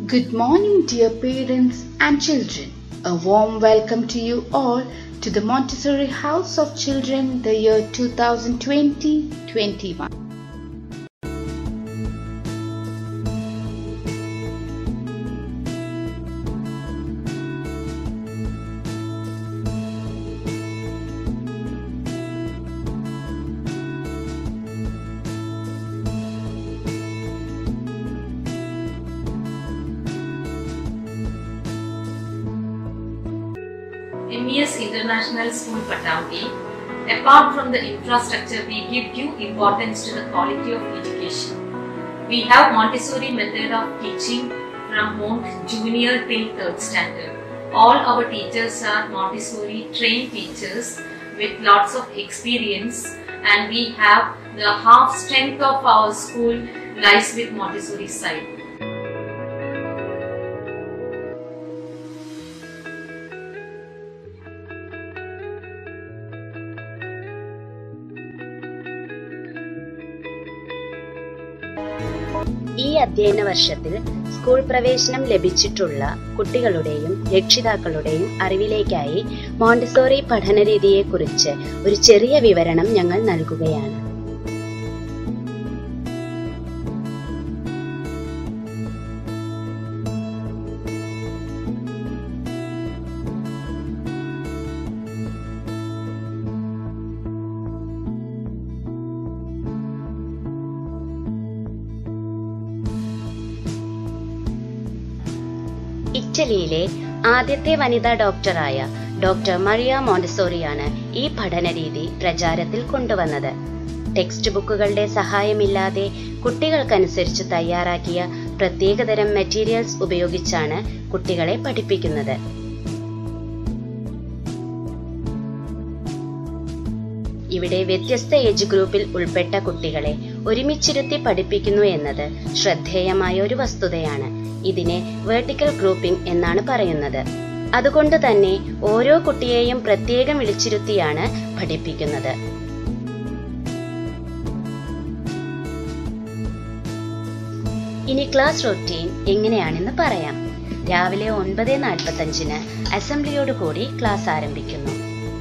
Good morning, dear parents and children. A warm welcome to you all to the Montessori House of Children, the year 2020 21. MES International School Patauti. Apart from the infrastructure, we give due importance to the quality of education. We have Montessori method of teaching from Monk Junior till third standard. All our teachers are Montessori trained teachers with lots of experience and we have the half strength of our school lies with Montessori side. ഈ അധ്യയന വർഷത്തിൽ school പ്രവേശനം ലഭിച്ചിട്ടുള്ള കുട്ടികളുടെയും രക്ഷിതാക്കളുടെയും അറിവിലേക്കായി Montessori പഠനരീതിയെക്കുറിച്ച് ഒരു ചെറിയ വിവരണം ഞങ്ങൾ നൽകുകയാണ് ഇറ്റലിയിലെ ആദ്യത്തെ വനിതാ ഡോക്ടറായ ഡോക്ടർ മറിയ മോണ്ടിസോറിയാണ് ഈ പഠനരീതി പ്രചാരത്തിൽ കൊണ്ടുവന്നത് ടെക്സ്റ്റ് ബുക്കുകളുടെ സഹായമില്ലാതെ കുട്ടികൾക്കനുസരിച്ച് തയ്യാറാക്കിയ പ്രത്യേകതരം മെറ്റീരിയൽസ് ഉപയോഗിച്ചാണ് കുട്ടികളെ പഠിപ്പിക്കുന്നത് ഇവിടെ വ്യത്യസ്ത ഏജ് ഗ്രൂപ്പിൽ ഉൾപ്പെട്ട കുട്ടികളെ ഒരുമിച്ചിരുത്തി പഠിപ്പിക്കുന്നു എന്നത് ശ്രദ്ധേയമായ ഒരു വസ്തുതയാണ് ഇതിനെ വേർട്ടിക്കൽ ഗ്രൂപ്പിംഗ് എന്നാണ് പറയുന്നത് അതുകൊണ്ട് തന്നെ ഓരോ കുട്ടിയെയും പ്രത്യേകം വിളിച്ചിരുത്തിയാണ് പഠിപ്പിക്കുന്നത് ഇനി ക്ലാസ് റൊട്ടീൻ എങ്ങനെയാണെന്ന് പറയാം രാവിലെ ഒൻപത് നാൽപ്പത്തഞ്ചിന് അസംബ്ലിയോട് കൂടി ക്ലാസ് ആരംഭിക്കുന്നു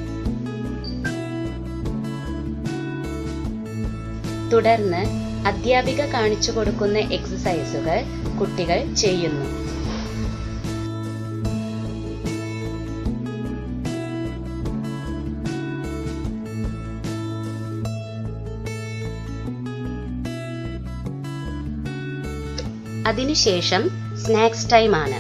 തുടർന്ന് അധ്യാപിക കാണിച്ചു കൊടുക്കുന്ന എക്സസൈസുകൾ കുട്ടികൾ ചെയ്യുന്നു അതിനുശേഷം സ്നാക്സ് ടൈം ആണ്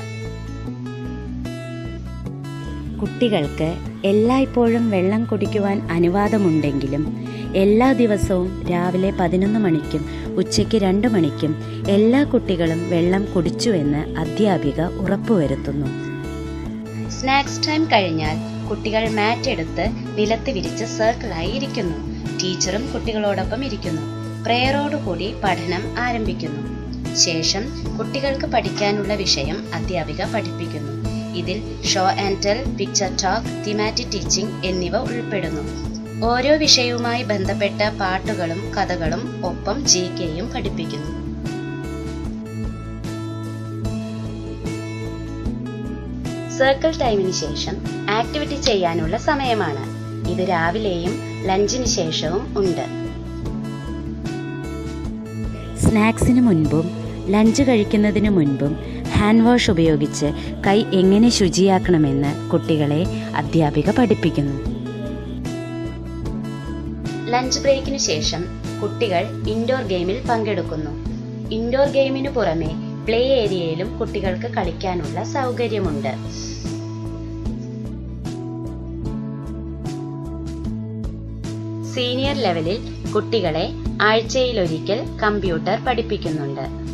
കുട്ടികൾക്ക് എല്ലായ്പ്പോഴും വെള്ളം കുടിക്കുവാൻ അനുവാദമുണ്ടെങ്കിലും എല്ലാ ദിവസവും രാവിലെ പതിനൊന്ന് മണിക്കും ഉച്ചയ്ക്ക് രണ്ട് മണിക്കും എല്ലാ കുട്ടികളും വെള്ളം കുടിച്ചുവെന്ന് അധ്യാപിക ഉറപ്പുവരുത്തുന്നു സ്നാക്സ് ടൈം കഴിഞ്ഞാൽ കുട്ടികൾ മാറ്റ് എടുത്ത് നിലത്ത് വിരിച്ച് സർക്കിളായി ഇരിക്കുന്നു ടീച്ചറും കുട്ടികളോടൊപ്പം ഇരിക്കുന്നു പ്രേയറോടുകൂടി പഠനം ആരംഭിക്കുന്നു ശേഷം കുട്ടികൾക്ക് പഠിക്കാനുള്ള വിഷയം അധ്യാപിക പഠിപ്പിക്കുന്നു ഇതിൽ show and tell picture talk thematic teaching എന്നിവ ഉൾപ്പെടുന്നു ഓരോ വിഷയവുമായി ബന്ധപ്പെട്ട പാട്ടുകളും കഥകളും ഒപ്പം ജി കെയും പഠിപ്പിക്കുന്നു സർക്കിൾ ടൈമിന് ശേഷം ആക്ടിവിറ്റി ചെയ്യാനുള്ള സമയമാണ് ഇത് രാവിലെയും ലഞ്ചിന് ശേഷവും ഉണ്ട് സ്നാക്സിന് മുൻപും ലഞ്ച് കഴിക്കുന്നതിന് മുൻപും ഹാൻഡ് വാഷ് ഉപയോഗിച്ച് കൈ എങ്ങനെ ശുചിയാക്കണമെന്ന് കുട്ടികളെ അധ്യാപിക പഠിപ്പിക്കുന്നു ലഞ്ച് ബ്രേക്കിന് ശേഷം കുട്ടികൾ ഇൻഡോർ ഗെയിമിൽ പങ്കെടുക്കുന്നു ഇൻഡോർ ഗെയിമിനു പുറമെ പ്ലേ ഏരിയയിലും കുട്ടികൾക്ക് കളിക്കാനുള്ള സൗകര്യമുണ്ട് സീനിയർ ലെവലിൽ കുട്ടികളെ ആഴ്ചയിലൊരിക്കൽ കമ്പ്യൂട്ടർ പഠിപ്പിക്കുന്നുണ്ട്